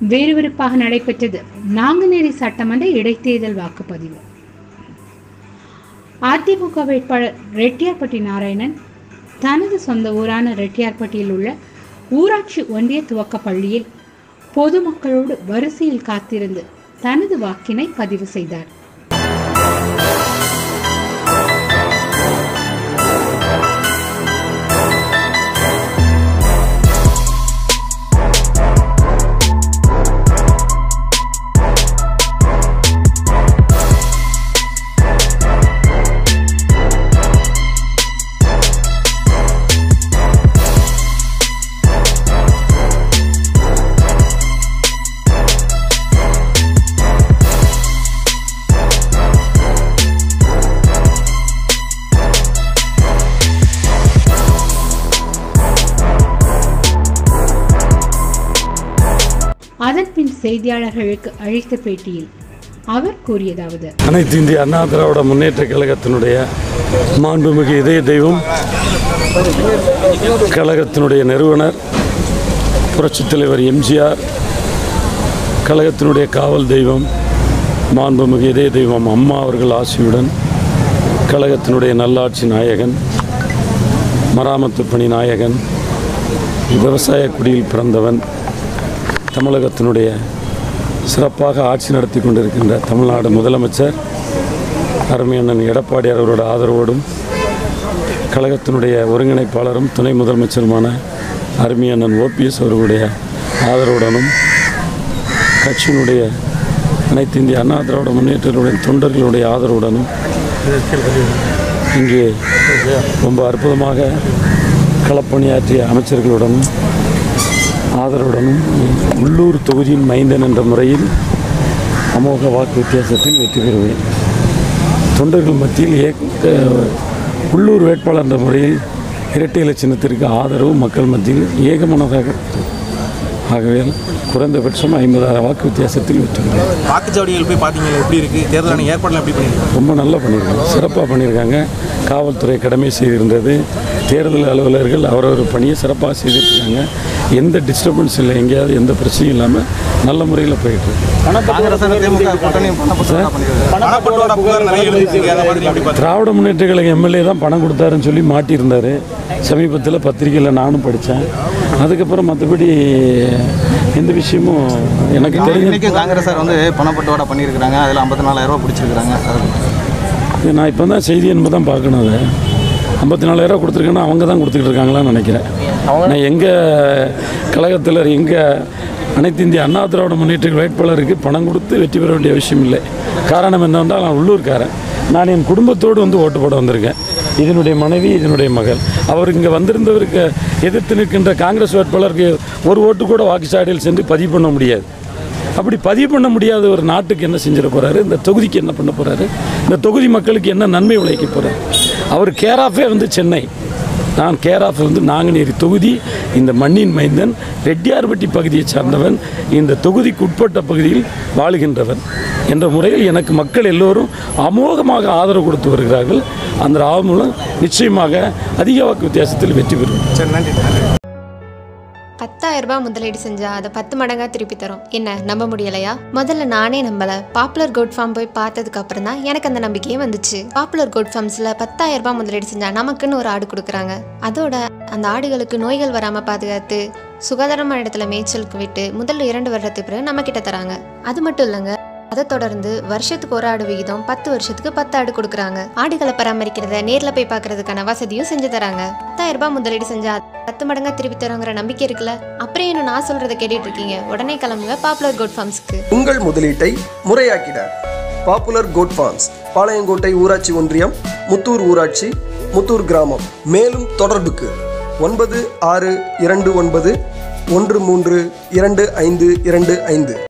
விறுவிறுப்பாக நடைபெற்றது நாங்குநேரி சட்டமன்ற இடைத்தேர்தல் வாக்குப்பதிவு அதிமுக வேட்பாளர் ரெட்டியார்பட்டி நாராயணன் தனது சொந்த ஊரான ரெட்டியார்பட்டியில் உள்ள ஊராட்சி ஒன்றிய துவக்கப் பள்ளியில் பொதுமக்களோடு வரிசையில் காத்திருந்து தனது வாக்கினை பதிவு செய்தார் அதன்பின் செய்தியாளர்களுக்கு அளித்த பேட்டியில் அவர் கூறியதாவது அனைத்து இந்திய அண்ணா திராவிட முன்னேற்ற கழகத்தினுடைய மாண்புமிகு இதய தெய்வம் கழகத்தினுடைய நிறுவனர் புரட்சித் தலைவர் எம்ஜிஆர் கழகத்தினுடைய காவல் தெய்வம் மாண்புமிகு இதய தெய்வம் அம்மா அவர்கள் ஆசியுடன் கழகத்தினுடைய நல்லாட்சி நாயகன் மராமத்து பணி நாயகன் விவசாய குடியில் பிறந்தவன் தமிழகத்தினுடைய சிறப்பாக ஆட்சி நடத்தி கொண்டிருக்கின்ற தமிழ்நாடு முதலமைச்சர் அருமையண்ணன் எடப்பாடியார் அவரோட ஆதரவோடும் கழகத்தினுடைய ஒருங்கிணைப்பாளரும் துணை முதலமைச்சருமான அருமையண்ணன் ஓபிஎஸ் அவர்களுடைய ஆதரவுடனும் கட்சியினுடைய அனைத்து இந்திய அண்ணா திராவிட முன்னேற்றங்களுடைய தொண்டர்களுடைய ஆதரவுடனும் இங்கே ரொம்ப அற்புதமாக களப்பணியாற்றிய அமைச்சர்களுடனும் ஆதரவுடனும் உள்ளூர் தொகுதியின் மைந்தன் என்ற முறையில் அமோக வாக்கு வித்தியாசத்தில் வெற்றி பெறுவேன் தொண்டர்கள் மத்தியில் ஏக உள்ளூர் வேட்பாளர் என்ற முறையில் இரட்டை இலை சின்னத்திற்கு ஆதரவு மக்கள் மத்தியில் ஏகமனதாக ஆகவே குறைந்தபட்சம் ஐம்பதாயிரம் வாக்கு வித்தியாசத்தில் வெற்றி பெறுவேன் வாக்குச்சாவடிகள் போய் பார்த்தீங்களா எப்படி இருக்கு தேர்தலான ஏற்பாடுலாம் எப்படி பண்ணிருக்காங்க ரொம்ப நல்லா பண்ணியிருக்காங்க சிறப்பாக பண்ணியிருக்காங்க காவல்துறை கடமை செய்திருந்தது தேர்தல் அலுவலர்கள் அவரவர் பணியை சிறப்பாக செய்துட்ருக்காங்க எந்த டிஸ்டர்பன்ஸ் இல்லை எங்கேயாவது எந்த பிரச்சனையும் இல்லாமல் நல்ல முறையில் போயிட்டுருக்கு காங்கிரஸ் திமுக கூட்டணி பணப்பட்டோட புகார் நிறைய எழுதிருக்கு அதை மாதிரி எப்படி பார்த்தீங்க திராவிட முன்னேற்ற கழக எம்எல்ஏ தான் பணம் கொடுத்தாருன்னு சொல்லி மாட்டியிருந்தார் சமீபத்தில் பத்திரிகையில் நானும் படித்தேன் அதுக்கப்புறம் மற்றபடி எந்த விஷயமும் எனக்கு தெரிஞ்ச இன்னைக்கு காங்கிரஸ் வந்து பணப்பட்டுவாடா பண்ணியிருக்கிறாங்க அதில் ஐம்பத்தி நாலாயிரம் ரூபாய் பிடிச்சிருக்கிறாங்க இது நான் இப்போ தான் செய்தி என்பது தான் பார்க்கணும் அதை ஐம்பத்தி நாலாயிரம் கொடுத்துருக்கேன்னா அவங்க தான் கொடுத்துக்கிட்டு இருக்காங்களான்னு நினைக்கிறேன் நான் எங்கள் கழகத்தில் எங்கள் அனைத்து இந்திய அண்ணா திராவிட முன்னேற்ற வேட்பாளருக்கு பணம் கொடுத்து வெற்றி பெற வேண்டிய அவசியம் இல்லை காரணம் என்னவென்றால் நான் உள்ளூர்காரன் நான் என் குடும்பத்தோடு வந்து ஓட்டு போட வந்திருக்கேன் இதனுடைய மனைவி இதனுடைய மகள் அவர் இங்கே வந்திருந்தவருக்கு எதிர்த்து நிற்கின்ற காங்கிரஸ் வேட்பாளருக்கு ஒரு ஓட்டு கூட வாக்குச்சாவடியில் சென்று பதிவு பண்ண முடியாது அப்படி பதிவு பண்ண முடியாத ஒரு நாட்டுக்கு என்ன செஞ்சிட போறாரு இந்த தொகுதிக்கு என்ன பண்ண போறாரு இந்த தொகுதி மக்களுக்கு என்ன நன்மை விளைவிக்க போறாரு அவர் கேராஃபே வந்து சென்னை நான் கேராஃப் வந்து நாங்குநேரி தொகுதி இந்த மண்ணின் மைந்தன் ரெட்டியார்பட்டி பகுதியை சார்ந்தவன் இந்த தொகுதிக்கு உட்பட்ட பகுதியில் வாழுகின்றவன் என்ற முறையில் எனக்கு மக்கள் எல்லோரும் அமோகமாக ஆதரவு கொடுத்து வருகிறார்கள் அந்த ஆதரவு மூலம் நிச்சயமாக அதிக வாக்கு வித்தியாசத்தில் வெற்றி பெறுவேன் சரி நன்றி நன்றி பத்தாயிரம் ரூபாய் முதலீடு செஞ்சா அதை பத்து மடங்கா திருப்பி தரோம் என்ன நம்ப முடியலையா முதல்ல நானே நம்பல பாப்புலர் கோட் ஃபார்ம் போய் பார்த்ததுக்கு அப்புறம் தான் எனக்கு அந்த நம்பிக்கையே வந்துச்சு பாப்புலர் கோட் ஃபார்ம்ஸ்ல பத்தாயிரம் ரூபாய் முதலீடு செஞ்சா நமக்குன்னு ஒரு ஆடு கொடுக்குறாங்க அதோட அந்த ஆடுகளுக்கு நோய்கள் வராம பாதுகாத்து சுகாதாரமான இடத்துல மேய்ச்சலுக்கு விட்டு முதல்ல இரண்டு வருடத்துக்கு பிறகு நம்ம கிட்ட தராங்க அது மட்டும் இல்லைங்க அதை தொடர்ந்து வருஷத்துக்கு ஒரு ஆடு விகிதம் பத்து வருஷத்துக்கு பத்து ஆடு கொடுக்குறாங்க ஆடுகளை பராமரிக்கிறத நேர்ல போய் பார்க்கறதுக்கான வசதியும் செஞ்சு தராங்க பத்தாயிரம் ரூபாய் முதலீடு செஞ்சா பத்து மடங்கா திருப்பி தரோங்கிற நம்பிக்கை இருக்குல்ல அப்புறம் என்ன நான் சொல்றதை கேட்டுட்டு இருக்கீங்க உடனே கிளம்புங்க பாப்புலர் கோட் ஃபார்ம்ஸ்க்கு உங்கள் முதலீட்டை முறையாக்கிட பாப்புலர் கோட் ஃபார்ம்ஸ் பாளையங்கோட்டை ஊராட்சி ஒன்றியம் முத்தூர் ஊராட்சி முத்தூர் கிராமம் மேலும் தொடர்புக்கு ஒன்பது ஆறு இரண்டு ஒன்பது ஒன்று மூன்று இரண்டு ஐந்து இரண்டு ஐந்து